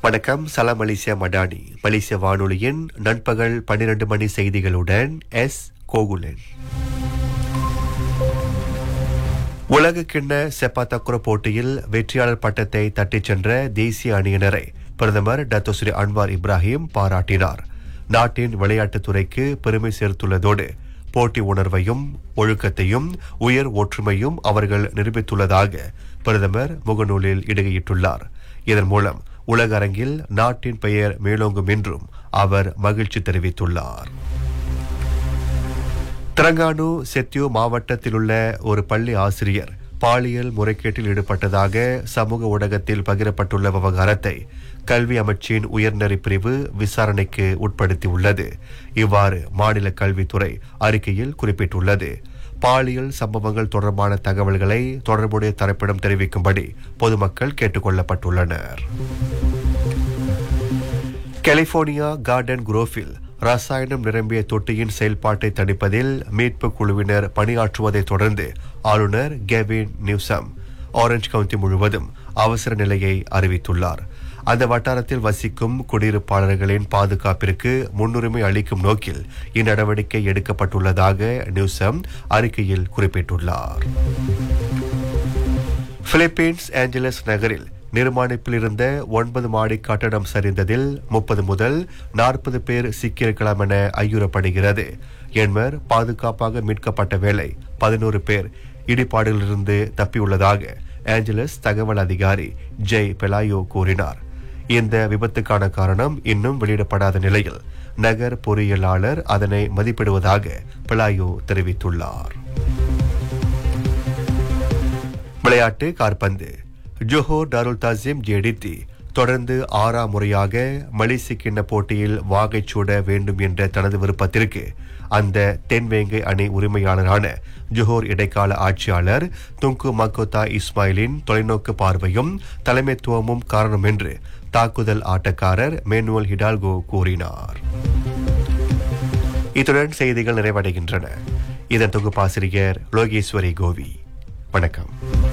வணக்கம் சலாம் மலேசியா மடானி மலேசிய வானொலியின் நண்பகல் பன்னிரண்டு மணி செய்திகளுடன் எஸ் கோகுலன் உலக கிண்ண செப்பாத்தக்குர போட்டியில் வெற்றியாளர் பட்டத்தை தட்டிச் சென்ற தேசிய அணியினரை பிரதமர் டத்தோஸ்ரீ அன்வார் இப்ராஹிம் பாராட்டினார் நாட்டின் விளையாட்டுத் துறைக்கு பெருமை சேர்த்துள்ளதோடு போட்டி உணர்வையும் ஒழுக்கத்தையும் உயர் ஒற்றுமையும் அவர்கள் நிரூபித்துள்ளதாக பிரதமர் முகநூலில் இடுகையிட்டுள்ளார் இதன் மூலம் உலக அரங்கில் நாட்டின் பெயர் மேலோங்கும் என்றும் அவர் மகிழ்ச்சி தெரிவித்துள்ளார் திரங்கானு செத்யோ மாவட்டத்தில் உள்ள ஒரு பள்ளி ஆசிரியர் பாலியல் முறைகேட்டில் ஈடுபட்டதாக சமூக ஊடகத்தில் பகிரப்பட்டுள்ள விவகாரத்தை கல்வி அமைச்சின் உயர்நெறி பிரிவு விசாரணைக்கு உட்படுத்தியுள்ளது இவ்வாறு மாநில கல்வித்துறை அறிக்கையில் குறிப்பிட்டுள்ளது பாலியல் சம்பவங்கள் தொடர்பான தகவல்களை தொடர்புடைய தரப்பிடம் தெரிவிக்கும்படி பொதுமக்கள் கேட்டுக் கொள்ளப்பட்டுள்ளனர் கலிபோர்னியா கார்டன் குரோஃபில் ரசாயனம் நிரம்பிய தொட்டியின் செயல்பாட்டை தணிப்பதில் மீட்பு குழுவினர் பணியாற்றுவதைத் தொடர்ந்து ஆளுநர் கெவின் நியூசம் ஆரஞ்சு கவுண்டி முழுவதும் அவசர நிலையை அறிவித்துள்ளார் அந்த வட்டாரத்தில் வசிக்கும் குடியிருப்பாளர்களின் பாதுகாப்பிற்கு முன்னுரிமை அளிக்கும் நோக்கில் இந்நடவடிக்கை எடுக்கப்பட்டுள்ளதாக நியூசம் அறிக்கையில் குறிப்பிட்டுள்ளார் பிலிப்பீன்ஸ் ஏஞ்சலஸ் நகரில் நிர்மாணிப்பில் இருந்த ஒன்பது மாடி கட்டடம் சரிந்ததில் முப்பது முதல் நாற்பது பேர் சிக்கியிருக்கலாம் என ஐயுறப்படுகிறது எண்மர் பாதுகாப்பாக மீட்கப்பட்ட வேளை பதினோரு பேர் இடிபாடுகளிலிருந்து தப்பியுள்ளதாக ஏஞ்சலஸ் தகவல் அதிகாரி ஜெய் பெலாயோ கூறினார் இந்த விபத்துக்கான காரணம் இன்னும் வெளியிடப்படாத நிலையில் நகர் பொறியியலாளர் அதனை மதிப்பிடுவதாக பெலாயோ தெரிவித்துள்ளார் விளையாட்டு கார்பந்து ஜோஹோர் டாருல் தாசிம் ஜெடித்தி தொடர்ந்து ஆறாம் முறையாக மலேசிய கிண்ண போட்டியில் வாகைச்சூட வேண்டும் என்ற தனது விருப்பத்திற்கு அந்த தென்வேங்கை அணி உரிமையாளரான ஜோஹோர் இடைக்கால ஆட்சியாளர் துங்கு மக்கோத்தா இஸ்மாயிலின் தொலைநோக்கு பார்வையும் தலைமைத்துவமும் காரணம் என்று தாக்குதல் ஆட்டக்காரர் மேனுவல் ஹிடால்கோ கூறினார் இத்துடன் செய்திகள் நிறைவடைகின்றன இதன் தொகுப்பாசிரியர் லோகேஸ்வரி கோவி வணக்கம்